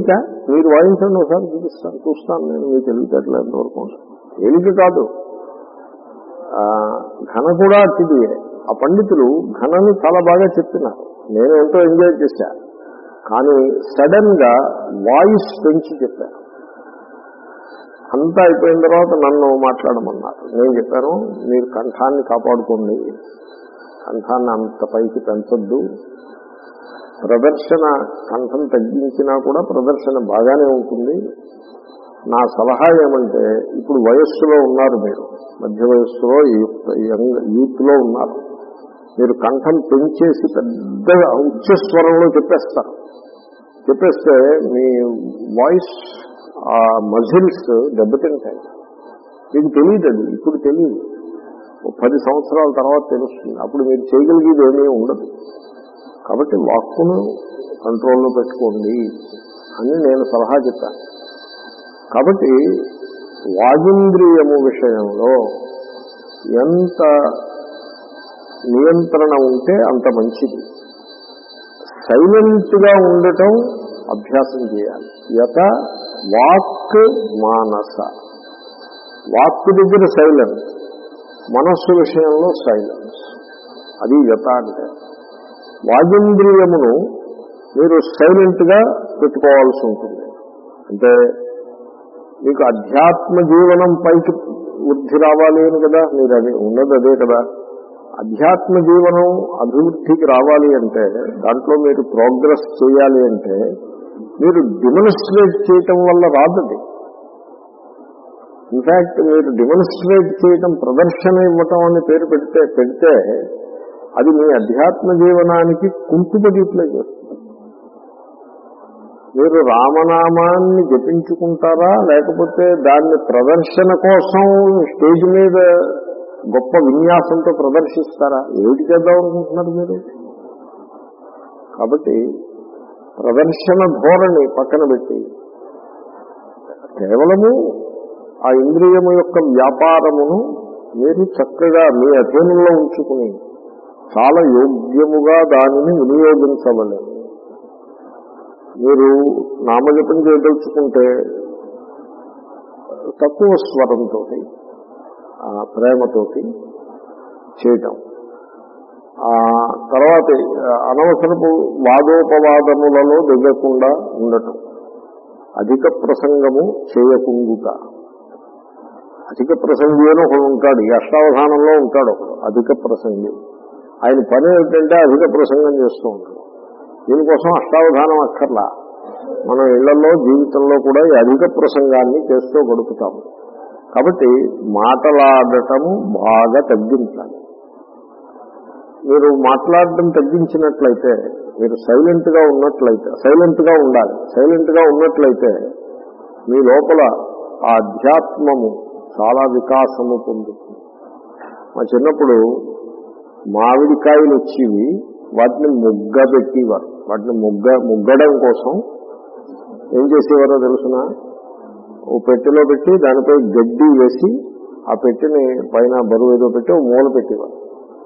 Speaker 1: మీరు వాయించండి ఒకసారి చూపిస్తాను చూస్తాను నేను మీకు తెలివితేటలు ఎంతవరకు ఉంటాయి. తేలిక కాదు ఆ, ఘన కూడా అతిథి ఆ పండితులు ఘనని చాలా బాగా చెప్తున్నారు నేను ఎంతో ఎంజాయ్ చేశా కానీ సడన్ గా వాయిస్ పెంచి చెప్పారు అంతా అయిపోయిన తర్వాత నన్ను మాట్లాడమన్నారు నేను చెప్పాను మీరు కంఠాన్ని కాపాడుకోండి కంఠాన్ని అంత పైకి పెంచొద్దు ప్రదర్శన కంఠం తగ్గించినా కూడా ప్రదర్శన బాగానే ఉంటుంది నా సలహా ఏమంటే ఇప్పుడు వయస్సులో ఉన్నారు మీరు మధ్య వయస్సులో యూత్ యంగ్ యూత్లో ఉన్నారు మీరు కంఠం పెంచేసి పెద్దగా ఉచ్చస్వరంలో చెప్పేస్తారు చెప్పేస్తే మీ వాయిస్ ఆ మజిల్స్ దెబ్బతింటాయి మీకు తెలియదు అది ఇప్పుడు తెలియదు ఓ పది సంవత్సరాల తర్వాత తెలుస్తుంది అప్పుడు మీరు చేయగలిగేది ఏమీ ఉండదు కాబట్టి వాక్కును కంట్రోల్లో పెట్టుకోండి అని నేను సలహా చెప్పాను కాబట్టి వాగింద్రియము విషయంలో ఎంత నియంత్రణ ఉంటే అంత మంచిది సైలెంట్ గా ఉండటం అభ్యాసం చేయాలి యత వాక్ మానస వాక్ దగ్గర సైలెన్స్ మనస్సు విషయంలో సైలెన్స్ అది యత అంటే వాగింద్రియమును మీరు సైలెంట్ గా పెట్టుకోవాల్సి ఉంటుంది అంటే మీకు అధ్యాత్మ జీవనం పైకి వృద్ధి రావాలి అని కదా మీరు అది ఉన్నది అదే కదా అధ్యాత్మ జీవనం అభివృద్ధికి రావాలి అంటే దాంట్లో మీరు ప్రోగ్రెస్ చేయాలి అంటే మీరు డిమోన్స్ట్రేట్ చేయటం వల్ల రాదది ఇన్ఫాక్ట్ మీరు డిమోన్స్ట్రేట్ చేయటం ప్రదర్శన ఇవ్వటం అని పేరు పెడితే పెడితే అది మీ అధ్యాత్మ జీవనానికి కుంటుపడిట్లే చేస్తుంది మీరు రామనామాన్ని జపించుకుంటారా లేకపోతే దాన్ని ప్రదర్శన కోసం స్టేజ్ మీద గొప్ప విన్యాసంతో ప్రదర్శిస్తారా ఏమిటి చేద్దాం అనుకుంటున్నారు మీరు కాబట్టి ప్రదర్శన ధోరణి పక్కన పెట్టి కేవలము ఆ ఇంద్రియము యొక్క వ్యాపారమును మీరు చక్కగా మీ అధీనంలో ఉంచుకుని చాలా యోగ్యముగా దానిని వినియోగించవలేదు మీరు నామజపం చేయదలుచుకుంటే తక్కువ స్వరంతో ప్రేమతోటి చేయటం ఆ తర్వాత అనవసరపు వాదోపవాదములలో దిగకుండా ఉండటం అధిక ప్రసంగము చేయకుండుట అధిక ప్రసంగి అని ఒకడు ఉంటాడు ఈ అష్టావధానంలో ఉంటాడు ఒకడు అధిక ప్రసంగి ఆయన పని ఏమిటంటే అధిక ప్రసంగం చేస్తూ ఉంటాడు దీనికోసం అష్టావధానం అక్కర్లా మనం ఇళ్లలో జీవితంలో కూడా ఈ అధిక ప్రసంగాన్ని చేస్తూ గడుపుతాము కాబట్టి మాటలాడటము బాగా తగ్గించాలి మీరు మాట్లాడటం తగ్గించినట్లయితే మీరు సైలెంట్ గా ఉన్నట్లయితే సైలెంట్ గా ఉండాలి సైలెంట్ గా ఉన్నట్లయితే మీ లోపల ఆ అధ్యాత్మము చాలా వికాసము పొందుతుంది మా చిన్నప్పుడు మామిడికాయలు వచ్చేవి వాటిని ముగ్గ పెట్టేవారు వాటిని ముగ్గ ముగ్గడం కోసం ఏం చేసేవారో తెలుసిన ఓ పెట్టెలో పెట్టి దానిపై గడ్డి వేసి ఆ పెట్టెని పైన బరువు ఏదో పెట్టి ఓ మూల పెట్టేవారు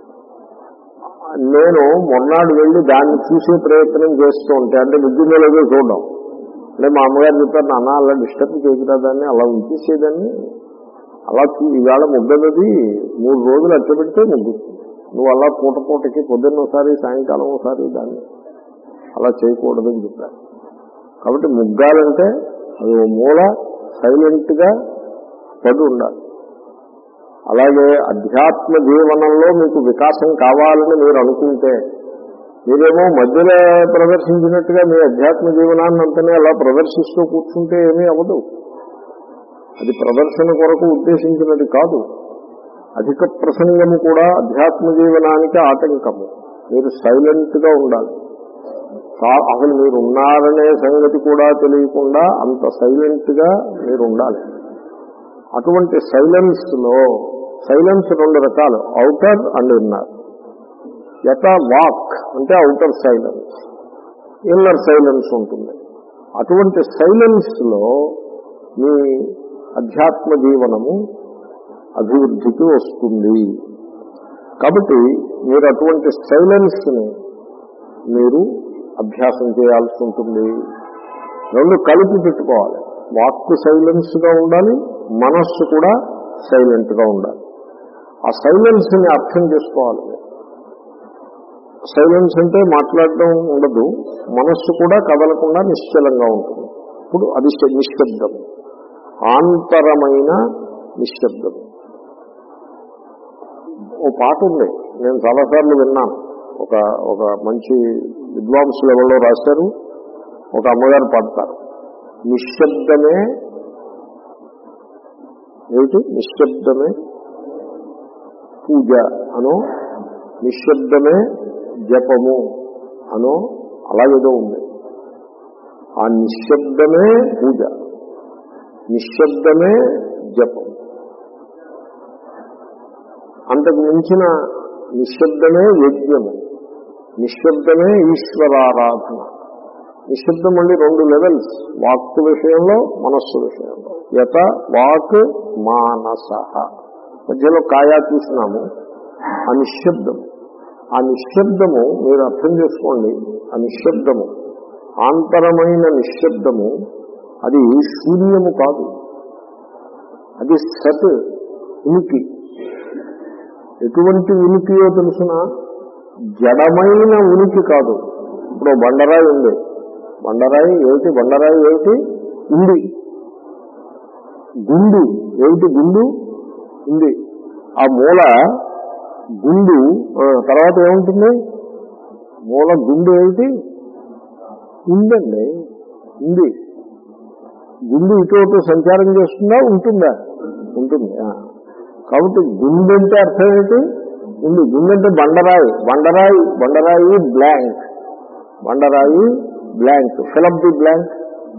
Speaker 1: నేను మొన్నాడు వెళ్ళి దాన్ని చూసే ప్రయత్నం చేస్తూ ఉంటే అంటే బుద్ధిందో లేదో చూడడం అంటే మా అమ్మగారు చెప్పారు నాన్న అలా డిస్టర్బ్ చేయకురా దాన్ని అలా ఉంచేసేదాన్ని అలా చూ- ఈవేళ ముగ్గదది మూడు రోజులు అట్టబెడితే ముగ్గుతుంది నువ్వు అలా పూట పూటకి పొద్దున్న ఒకసారి సాయంకాలం ఒకసారి దాన్ని అలా చేయకూడదని చెప్పారు కాబట్టి ముగ్గాలంటే అది ఓ మూల సైలెంట్ గా పడి ఉండాలి అలాగే అధ్యాత్మ జీవనంలో మీకు వికాసం కావాలని మీరు అనుకుంటే మీరేమో మధ్యలో ప్రదర్శించినట్టుగా మీ అధ్యాత్మ జీవనాన్ని అంతనే అలా ప్రదర్శిస్తూ కూర్చుంటే ఏమీ అవ్వదు అది ప్రదర్శన కొరకు ఉద్దేశించినది కాదు అధిక ప్రసంగము కూడా అధ్యాత్మ జీవనానికి ఆటంకము మీరు సైలెంట్ గా ఉండాలి చా- అసలు మీరు ఉన్నారనే సంగతి కూడా తెలియకుండా అంత సైలెంట్ గా మీరు ఉండాలి అటువంటి సైలెన్స్ లో సైలెన్స్ రెండు రకాలు అవుటర్ అండ్ ఇన్నర్ యథ వాక్ అంటే అవుటర్ సైలెన్స్ ఇన్నర్ సైలెన్స్ ఉంటుంది అటువంటి సైలెన్స్ లో మీ అధ్యాత్మ జీవనము అభివృద్ధికి వస్తుంది కాబట్టి మీరు అటువంటి సైలెన్స్ ని మీరు అభ్యాసం చేయాల్సి ఉంటుంది రెండు కలిపి పెట్టుకోవాలి వాక్కు సైలెన్స్ గా ఉండాలి మనస్సు కూడా సైలెంట్ గా ఉండాలి ఆ సైలెన్స్ ని అర్థం చేసుకోవాలి సైలెన్స్ అంటే మాట్లాడడం ఉండదు మనస్సు కూడా కదలకుండా నిశ్చలంగా ఉంటుంది ఇప్పుడు అది శ- నిశ్శబ్దం ఆంతరమైన నిశ్శబ్దం ఓ పాట ఉంది నేను చాలాసార్లు విన్నాను ఒక ఒక మంచి విద్వాంసులు ఎవరో రాశారు ఒక అమ్మగారు పాడతారు నిశ్శబ్దమే ఏమిటి నిశ్శబ్దమే పూజ అనో నిశ్శబ్దమే జపము అనో అలాగేదో ఉంది ఆ నిశ్శబ్దమే పూజ నిశ్శబ్దమే జపం అంతకు మించిన నిశ్శబ్దమే యజ్ఞము నిశ్శబ్దమే ఈశ్వరారాధన నిశ్శబ్దం మళ్ళీ రెండు లెవెల్స్ వాక్కు విషయంలో మనస్సు విషయంలో యత వాక్ మానస మధ్యలో కాయా చూసినాము ఆ నిశ్శబ్దం ఆ నిశ్శబ్దము మీరు అర్థం చేసుకోండి ఆ నిశ్శబ్దము ఆంతరమైన నిశ్శబ్దము అది శూన్యము కాదు అది సత్ ఉనికి ఎటువంటి ఉనికియో తెలుసిన జడమైన ఉనికి కాదు ఇప్పుడు బండరాయి ఉంది బండరాయి ఏమిటి బండరాయి ఏమిటి ఉంది గుండు ఏమిటి గుండు ఉంది ఆ మూల గుండు ఆ, తర్వాత ఏముంటుంది మూల గుండు ఏమిటి ఉందండి ఉంది గుండు ఇటు అటు సంచారం చేస్తుందా ఉంటుందా ఉంటుంది ఆ. కాబట్టి గుండె అంటే అర్థం ఏంటి ఉంది గుండె అంటే బండరాయి బండరాయి బండరాయి బ్లాంక్ బండరాయి బ్లాంక్ ఫిలప్ ది బ్లాంక్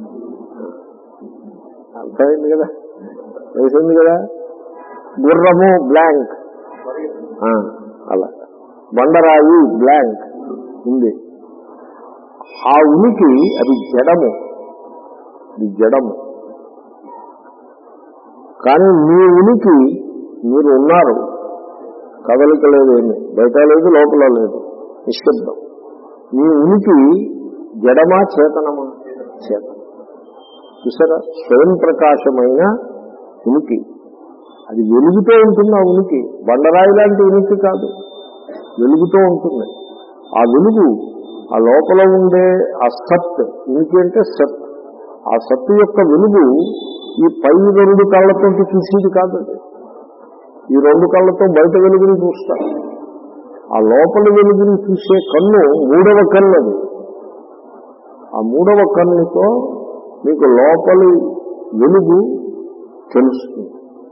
Speaker 1: అర్థమైంది కదా తెలిసింది కదా గుర్రము బ్లాంక్ ఆ, అలా బండరాయి బ్లాంక్ ఉంది ఆ ఉనికి అది జడము అది జడము కానీ మీ ఉనికి మీరు ఉన్నారు కదలిక లేదు ఏమి బయట లేదు లోపల లేదు నిశ్శబ్దం మీ ఉనికి జడమా చేతనమా చేతనం చూసారా స్వయం ప్రకాశమైన ఉనికి అది వెలుగుతూ ఉంటుంది ఆ ఉనికి బండరాయి లాంటి ఉనికి కాదు వెలుగుతూ ఉంటుంది ఆ వెలుగు ఆ లోపల ఉండే ఆ సత్ ఉనికి అంటే సత్ ఆ సత్తు యొక్క వెలుగు ఈ పై రెండు కళ్ళతో చూసేది కాదు అది. ఈ రెండు కళ్ళతో బయట వెలుగుని చూస్తారు ఆ లోపల వెలుగుని చూసే కన్ను మూడవ కన్ను అది ఆ మూడవ కన్నుతో మీకు లోపలి వెలుగు తెలుస్తుంది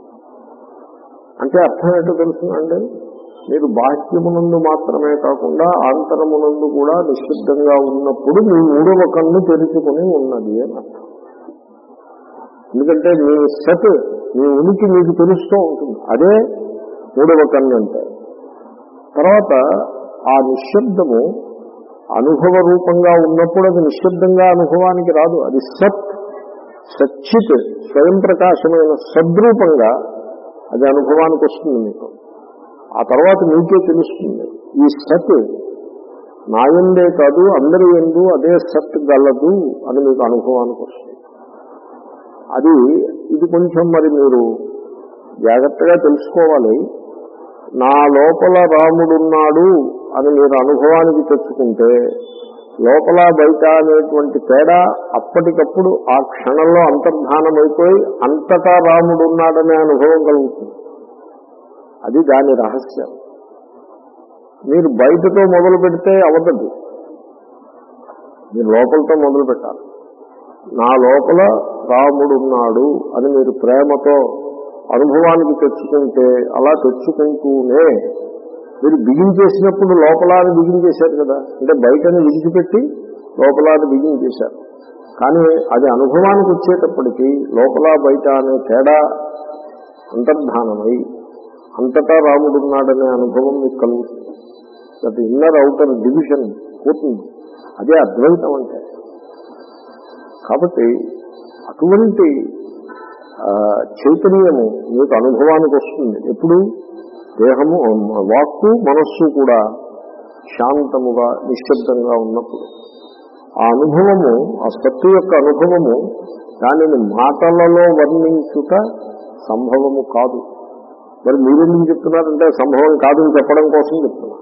Speaker 1: అంటే అర్థం ఏంటో తెలుస్తుందండి మీరు బాహ్యమునందు మాత్రమే కాకుండా ఆంతరమునందు కూడా నిశ్శబ్దంగా ఉన్నప్పుడు మీ మూడవ కన్ను తెరుచుకుని ఉన్నది అని అర్థం ఎందుకంటే మీ సత్ మీ ఉనికి మీకు తెలుస్తూ ఉంటుంది అదే మూడవ కన్ను అంటే తర్వాత ఆ నిశ్శబ్దము అనుభవ రూపంగా ఉన్నప్పుడు అది నిశ్శబ్దంగా అనుభవానికి రాదు అది సత్ సచ్చిత్ స్వయం ప్రకాశమైన సద్రూపంగా అది అనుభవానికి వస్తుంది మీకు ఆ తర్వాత మీకే తెలుస్తుంది ఈ సత్ నాయందే కాదు అందరి ఎందు అదే సత్ గలదు అని మీకు అనుభవానికి వస్తుంది అది ఇది కొంచెం మరి మీరు జాగ్రత్తగా తెలుసుకోవాలి నా లోపల రాముడున్నాడు అని మీరు అనుభవానికి తెచ్చుకుంటే లోపల బయట అనేటువంటి తేడా అప్పటికప్పుడు ఆ క్షణంలో అంతర్ధానమైపోయి అంతటా రాముడున్నాడనే అనుభవం కలుగుతుంది అది దాని రహస్యం మీరు బయటతో మొదలు పెడితే అవదదు మీరు లోపలతో మొదలు పెట్టాలి నా లోపల రాముడున్నాడు అని మీరు ప్రేమతో అనుభవానికి తెచ్చుకుంటే అలా తెచ్చుకుంటూనే మీరు బిగించేసినప్పుడు లోపల అని బిగించేశారు కదా అంటే బయటని విడిచిపెట్టి లోపల అని బిగించేశారు కానీ అది అనుభవానికి వచ్చేటప్పటికి లోపల బయట అనే తేడా అంతర్ధానమై అంతటా రాముడున్నాడనే అనుభవం మీకు కలుగుతుంది దట్ ఇన్నర్ అవుటర్ డివిజన్ పోతుంది అదే అద్వైతం అంటే కాబట్టి అటువంటి ఆ, చైతన్యము మీకు అనుభవానికి వస్తుంది ఎప్పుడు దేహము వాక్కు మనస్సు కూడా శాంతముగా నిశ్శబ్దంగా ఉన్నప్పుడు ఆ అనుభవము ఆ సత్తు యొక్క అనుభవము దానిని మాటలలో వర్ణించుట సంభవము కాదు మరి మీరెందుకు చెప్తున్నారంటే సంభవం కాదని చెప్పడం కోసం చెప్తున్నారు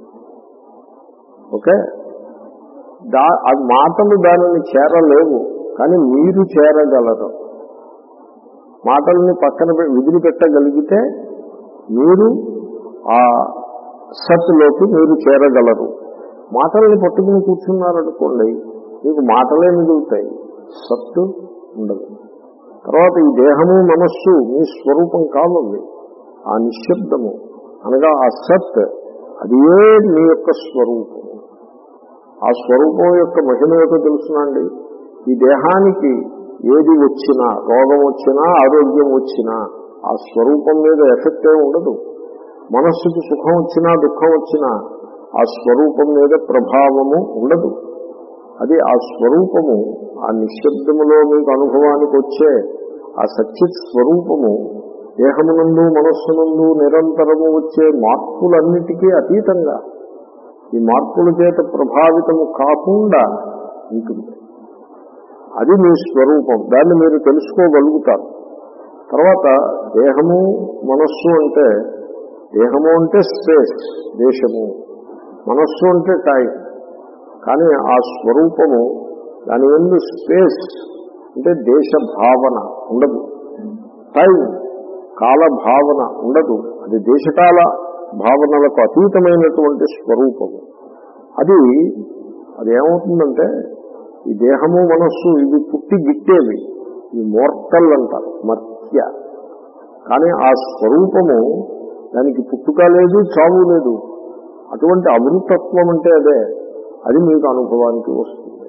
Speaker 1: ఓకే దా ఆ మాటలు దానిని చేరలేవు కానీ మీరు చేరగలరు మాటల్ని పక్కన పె- వదిలిపెట్టగలిగితే మీరు ఆ సత్తులోకి మీరు చేరగలరు మాటల్ని పట్టుకుని కూర్చున్నారనుకోండి మీకు మాటలే మిగులుతాయి సత్తు ఉండదు తర్వాత ఈ దేహము మనస్సు మీ స్వరూపం కావాలి ఆ నిశ్శబ్దము అనగా ఆ సత్ అది ఏ మీ యొక్క స్వరూపము ఆ స్వరూపం యొక్క మహిమ ఏదో తెలుసునండి ఈ దేహానికి ఏది వచ్చినా రోగం వచ్చినా ఆరోగ్యం వచ్చినా ఆ స్వరూపం మీద ఎఫెక్ట్ ఏమి ఉండదు మనస్సుకి సుఖం వచ్చినా దుఃఖం వచ్చినా ఆ స్వరూపం మీద ప్రభావము ఉండదు అది ఆ స్వరూపము ఆ నిశ్శబ్దములో మీకు అనుభవానికి వచ్చే ఆ సచ్చిత్ స్వరూపము దేహమునందు మనస్సునందు నిరంతరము వచ్చే మార్పులన్నిటికీ అతీతంగా ఈ మార్పుల చేత ప్రభావితము కాకుండా ఉంటుంది అది మీ స్వరూపం దాన్ని మీరు తెలుసుకోగలుగుతారు తర్వాత దేహము మనస్సు అంటే దేహము అంటే స్పేస్ దేశము మనస్సు అంటే టైం కానీ ఆ స్వరూపము దాని ఎందు స్పేస్ అంటే దేశ భావన ఉండదు టైం కాల భావన ఉండదు అది దేశకాల భావనలకు అతీతమైనటువంటి స్వరూపము అది అది ఏమవుతుందంటే ఈ దేహము మనస్సు ఇవి పుట్టి గిట్టేవి ఈ మోర్టల్ అంటారు మర్త్య కానీ ఆ స్వరూపము దానికి పుట్టుక లేదు చావు లేదు అటువంటి అమృతత్వం అంటే అదే అది మీకు అనుభవానికి వస్తుంది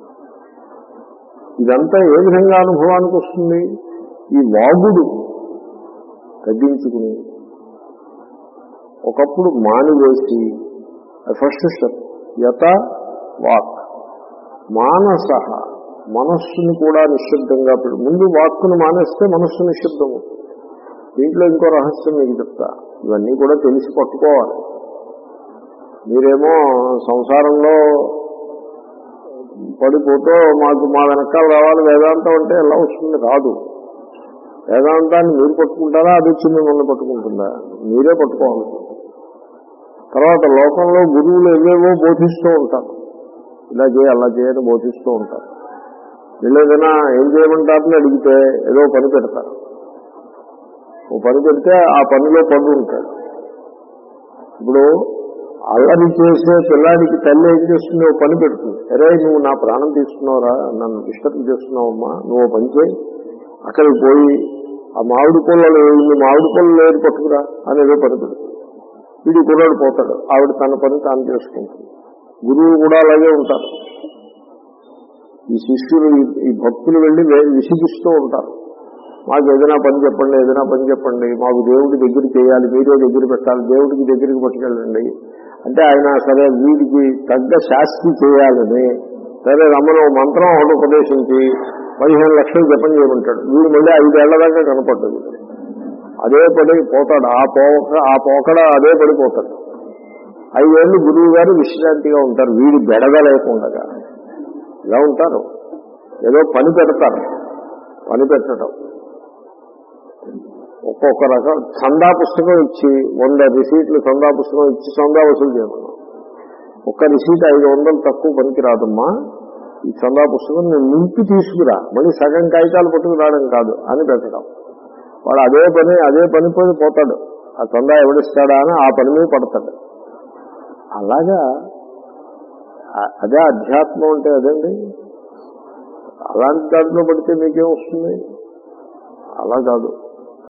Speaker 1: ఇదంతా ఏ విధంగా అనుభవానికి వస్తుంది ఈ వాగుడు తగ్గించుకుని ఒకప్పుడు మానివేసి ఫస్ట్ స్టెప్ యత వాక్ మానస మనస్సుని కూడా నిశ్శబ్దంగా పెడు ముందు వాక్కును మానేస్తే మనస్సు నిశ్శబ్దం అవుతుంది దీంట్లో ఇంకో రహస్యం మీకు చెప్తా ఇవన్నీ కూడా తెలిసి పట్టుకోవాలి మీరేమో సంసారంలో పడిపోతూ మాకు మా వెనకాల రావాలి వేదాంతం అంటే ఎలా వస్తుంది రాదు వేదాంతాన్ని మీరు పట్టుకుంటారా అది వచ్చి మిమ్మల్ని పట్టుకుంటుందా మీరే పట్టుకోవాలి తర్వాత లోకంలో గురువులు ఏవేవో బోధిస్తూ ఉంటారు ఇలా చేయ అలా చేయని బోధిస్తూ ఉంటారు వీళ్ళు ఏదైనా ఏం చేయమంటారని అడిగితే ఏదో పని పెడతారు ఓ పని పెడితే ఆ పనిలో పడు ఉంటాడు ఇప్పుడు అల్లరి చేసే పిల్లాడికి తల్లి ఏం చేస్తుంది ఓ పని పెడుతుంది అరే నువ్వు నా ప్రాణం తీసుకున్నావురా నన్ను డిస్టర్బ్ చేస్తున్నావమ్మా నువ్వు ఓ పని చేయి అక్కడికి పోయి ఆ మామిడి పొలలో ఇన్ని మామిడి పొలలో ఏది పట్టుకురా అనేదో పని పెడుతుంది వీడి కుర్రాడు పోతాడు ఆవిడ తన పని తాను చేసుకుంటుంది గురువు కూడా అలాగే ఉంటారు ఈ శిష్యులు ఈ- ఈ భక్తులు వెళ్ళి వే- విసిగిస్తూ ఉంటారు మాకు ఏదైనా పని చెప్పండి ఏదైనా పని చెప్పండి మాకు దేవుడి దగ్గర చేయాలి మీరే దగ్గర పెట్టాలి దేవుడికి దగ్గరికి పట్టుకెళ్ళండి అంటే ఆయన సరే వీడికి తగ్గ శాస్త్రి చేయాలని సరే రమ్మను ఓ మంత్రం ఒకటి ఉపదేశించి పదిహేను లక్షలు జపం చేయమంటాడు వీడు మళ్ళీ ఐదేళ్ల దాకా కనపడ్డది అదే పడి పోతాడు ఆ పోక ఆ పోకడ అదే పడిపోతాడు ఐదేళ్లు గురువు గారు విశ్రాంతిగా ఉంటారు వీడి బెడద లేకుండా ఇలా ఉంటారు ఏదో పని పెడతారు పని పెట్టడం ఒక్కొక్క రకం చందా పుస్తకం ఇచ్చి వంద రిసీట్లు చందా పుస్తకం ఇచ్చి చందా వసూలు చేయమన్నాం ఒక్క రిసీట్ ఐదు వందలు తక్కువ పనికి రాదమ్మా ఈ చందా పుస్తకం నేను నింపి తీసుకురా మళ్ళీ సగం కాగితాలు పట్టుకు రావడం కాదు అని పెట్టడం వాడు అదే పని అదే పని పోయి పోతాడు ఆ చందా ఎవడిస్తాడా అని ఆ పని మీద పడతాడు అలాగా అ- అదే అధ్యాత్మం అంటే అదండి అలాంటి దాంట్లో పడితే మీకేం వస్తుంది అలా కాదు